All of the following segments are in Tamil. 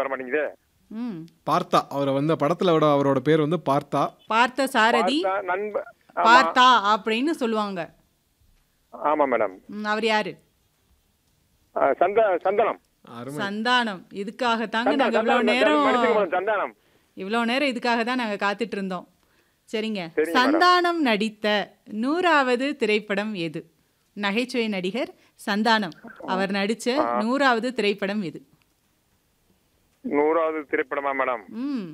வர மாட்டேங்குது ம் பார்த்தா அவரை வந்து படத்துல விட அவரோட பேர் வந்து பார்த்தா பார்த்த சாரதி பார்த்தா நண்ப ஆமா. பார்த்தா அப்படின்னு சொல்லுவாங்க ஆமா மேடம் ம், அவர் யாரு ஆ, சந்த சந்தனம் அருமை சந்தானம் இதுக்காகத்தாங்க சந்தனம், நாங்க இவ்வளோ சந்தனம், மன்னிச்சுங்க நேரம் மேடம், சந்தானம் இவ்வளோ நேரம் இதுக்காக தான் நாங்க காத்துட்டு இருந்தோம் சரிங்க சரிங்க மேடம். சந்தானம் நடித்த நூறாவது திரைப்படம் எது நகைச்சுவை நடிகர் சந்தானம் அவர் நடிச்ச நூறாவது திரைப்படம் எது நூறாவது திரைப்படமா மேடம் ம்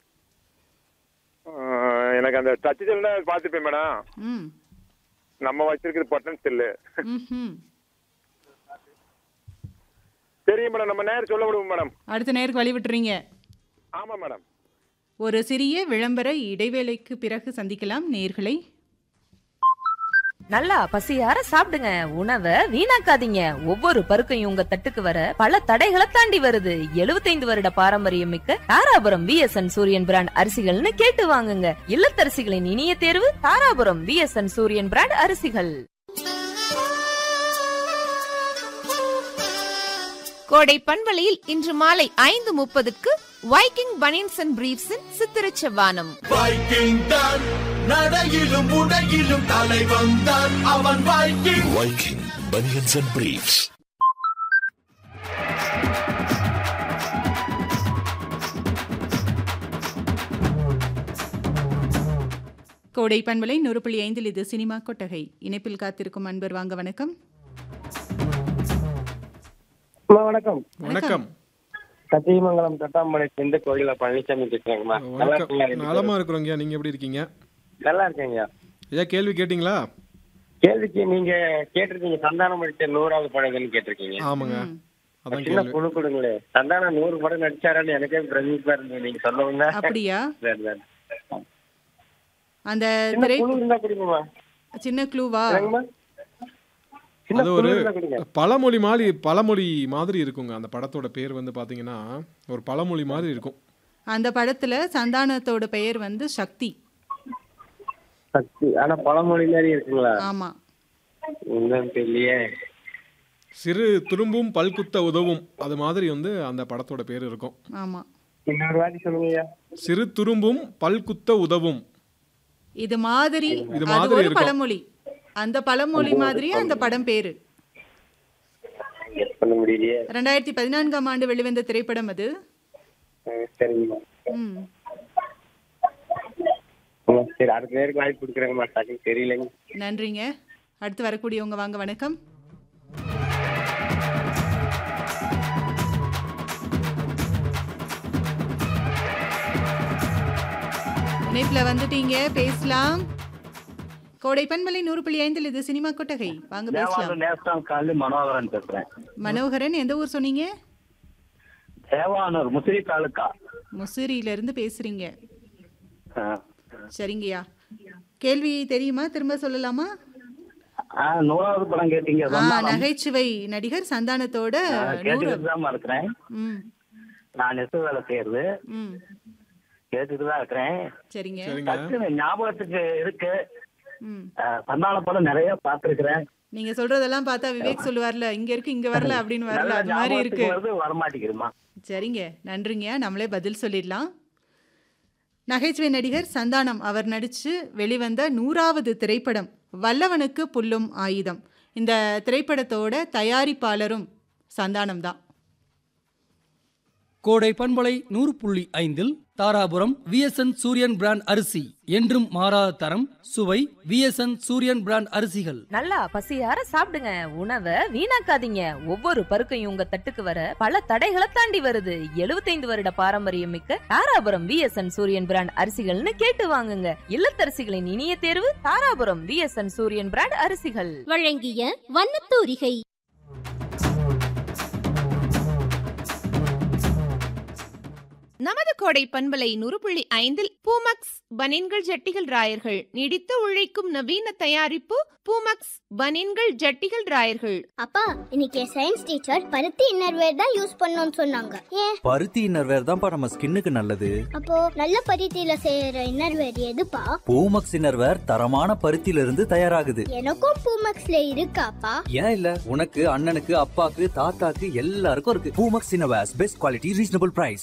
ஆ, எனக்கு அந்த டச் செல்ல பார்த்துப்பேன் மேடம் ம் நம்ம வச்சிருக்கிறது பட்டன் செல்லு ம் சரிங்க மேடம் நம்ம நேரம் சொல்ல விடுவோம் மேடம் அடுத்த நேருக்கு வழி விட்டுறீங்க ஆமா மேடம் ஒரு சிறிய விளம்பர இடைவேளைக்கு பிறகு சந்திக்கலாம் நேர்களை நல்லா பசியார சாப்பிடுங்க உணவை வீணாக்காதீங்க ஒவ்வொரு பருக்கையும் உங்க தட்டுக்கு வர பல தடைகளை தாண்டி வருது 75 வருட பாரம்பரியம் மிக்க தாராபுரம் விஎஸ்என் சூரியன் பிராண்ட் அரிசிகள்னு கேட்டு வாங்குங்க இல்லத்தரசிகளின் இனிய தேர்வு தாராபுரம் விஎஸ்என் சூரியன் பிராண்ட் அரிசிகள் கோடை பண்பலையில் இன்று மாலை ஐந்து முப்பதுக்கு வைக்கிங் பனியன்ஸ் அண்ட் பிரீவ்ஸின் சித்திரச் செவ்வானம் வைக்கிங் தான் நடையிலும் உடையிலும் தலைவன் தான் அவன் Viking Viking Bunions and Briefs. கோடை பண்பலை நூறு புள்ளி ஐந்தில் இது சினிமா கொட்டகை இணைப்பில் காத்திருக்கும் அன்பர் வாங்க வணக்கம் அம்மா வணக்கம் வணக்கம் சத்தியமங்கலம் தொட்டாம்பளை செந்த கோயில பழனிசாமி பேசுறேங்கம்மா நல்லா வணக்கம் இருக்கீங்களா ரெண்டு நலமா பேரும்? இருக்கிறோங்க நீங்க எப்படி இருக்கீங்க நல்லா இருக்கேங்க ஐயா கேள்வி கேட்டிங்களா கேள்விக்கு நீங்க கேட்டிருக்கீங்க சந்தானம் நடிச்ச நூறாவது படம் கேட்டிருக்கீங்க ஆமாங்க அதான் சின்ன கேள்வி குழு கொடுங்களே சந்தானம் நூறு படம் நடிச்சாரான்னு எனக்கே பிரமிப்பா இருந்தது நீங்க சொல்லவுங்க அப்படியா சரி, சரி. அந்த சின்ன திரை குழு இருந்தா கொடுங்கம்மா சின்ன க்ளூவா என்னங்கம்மா? சின்ன அது குழு ஒரு இருந்தா கொடுங்க பழமொழி மாதிரி பழமொழி மாதிரி இருக்குங்க அந்த படத்தோட பேர் வந்து பாத்தீங்கன்னா ஒரு பழமொழி மாதிரி இருக்கும் அந்த படத்துல சந்தானத்தோட பெயர் வந்து சக்தி சக்தி ஆனா பழமொழி மாதிரி இருக்குங்களா ஆமா என்னன்னு தெரியலையே சிறு துரும்பும் பல்குத்த உதவும் அது மாதிரி வந்து அந்த படத்தோட பேர் இருக்கும் ஆமா இன்னொரு வாட்டி சொல்லுங்கய்யா சிறு துரும்பும் பல்குத்த உதவும் இது மாதிரி இது அது மாதிரி ஒரு இருக்கும். பழமொழி அந்த பழமொழி மாதிரியே அந்த படம் பேரு கெஸ் பண்ண முடியலையே ரெண்டாயிரத்தி பதினான்காம் ஆண்டு வெளிவந்த திரைப்படம் அது அஹ் சரிங்கம்மா ம் ஆமா, சரி அடுத்த நேருக்கு வாய்ப்பு கொடுக்குறேங்கம்மா டக்குன்னு தெரியலைங்க நன்றிங்க அடுத்து வரக்கூடியவங்க வாங்க வணக்கம் இணைப்புல வந்துட்டீங்க பேசலாம் கோடை பண்பலை நூறு புள்ளி ஐந்தில் இது சினிமா கொட்டகை வாங்க பேசலாம் நேஷனல் காலனி மனோகரன் பேசுறேன் மனோகரன் எந்த ஊர் சொன்னீங்க தேவானூர் முசிறி தாலுக்கா முசிறியில இருந்து பேசுறீங்க ஆ. சரிங்கய்யா கேள்வி தெரியுமா திரும்ப சொல்லலாமா ஆ, நூறாவது படம் கேட்டீங்க ஆ, சந்தானம். நகைச்சுவை நடிகர் சந்தானத்தோட ஆ, நூறு கேட்டுக்கிட்டு தான் இருக்கிறேன் ம் நான் நெசு வேலை செய்யறது ம் கேட்டுட்டு தான் இருக்கிறேன் சரிங்க சரிங்க டக்குனு ஞாபகத்துக்கு இருக்கு ம் ஆ, சந்தான படம் நிறைய பார்த்திருக்கிறேன் நீங்க சொல்றதெல்லாம் பார்த்தா விவேக் சொல்லுவார்ல இங்க இருக்கு இங்க வரல அப்படின்னு வரல நல்ல அது மாதிரி இருக்கு ஞாபகத்துக்கு வருது வரமாட்டேங்குதுமா சரிங்க நன்றிங்க நம்மளே பதில் சொல்லிடலாம் நகைச்சுவை நடிகர் சந்தானம் அவர் நடிச்சு வெளிவந்த நூறாவது திரைப்படம் வல்லவனுக்கு புல்லும் ஆயுதம் இந்த திரைப்படத்தோட தயாரிப்பாளரும் சந்தானம் தான் கோடை பண்பலை நூறு புள்ளி ஐந்தில் தாராபுரம் விஎஸ்என் சூரியன் பிராண்ட் அரிசி என்றும் மாறாத தரம் சுவை விஎஸ்என் சூரியன் பிராண்ட் அரிசிகள் நல்லா பசியார சாப்பிடுங்க உணவை வீணாக்காதீங்க ஒவ்வொரு பருக்கையும் உங்க தட்டுக்கு வர பல தடைகளை தாண்டி வருது 75 வருட பாரம்பரியம் மிக்க தாராபுரம் விஎஸ்என் சூரியன் பிராண்ட் அரிசிகள்னு கேட்டு வாங்குங்க இல்லத்தரசிகளின் இனிய தேர்வு தாராபுரம் விஎஸ்என் சூரியன் பிராண்ட் அரிசிகள் வழங்கிய வண்ணத்தூரிகை நமது கோடை பண்பலை நூறு புள்ளி ஐந்தில் பூமக்ஸ் பனின்கள் ஜட்டிகள் ராயர்கள் நீடித்து உழைக்கும் நவீன தயாரிப்பு பூமக்ஸ் பனின்கள் ஜட்டிகள் ராயர்கள் அப்பா இன்னைக்கு சயின்ஸ் டீச்சர் பருத்தி இன்னர்வேர் தான் யூஸ் பண்ணோம்னு சொன்னாங்க ஏன் பருத்தி இன்னர்வேர் தான்ப்பா நம்ம ஸ்கின்னுக்கு நல்லது அப்போ நல்ல பருத்தியில செய்யற இன்னர்வேர் எதுப்பா பூமக்ஸ் இன்னர்வேர் தரமான பருத்தியில இருந்து தயாராகுது எனக்கும் பூமக்ஸ்ல இருக்காப்பா ஏன் இல்ல உனக்கு அண்ணனுக்கு அப்பாக்கு தாத்தாக்கு எல்லாருக்கும் இருக்கு Poomex innerwears best quality reasonable price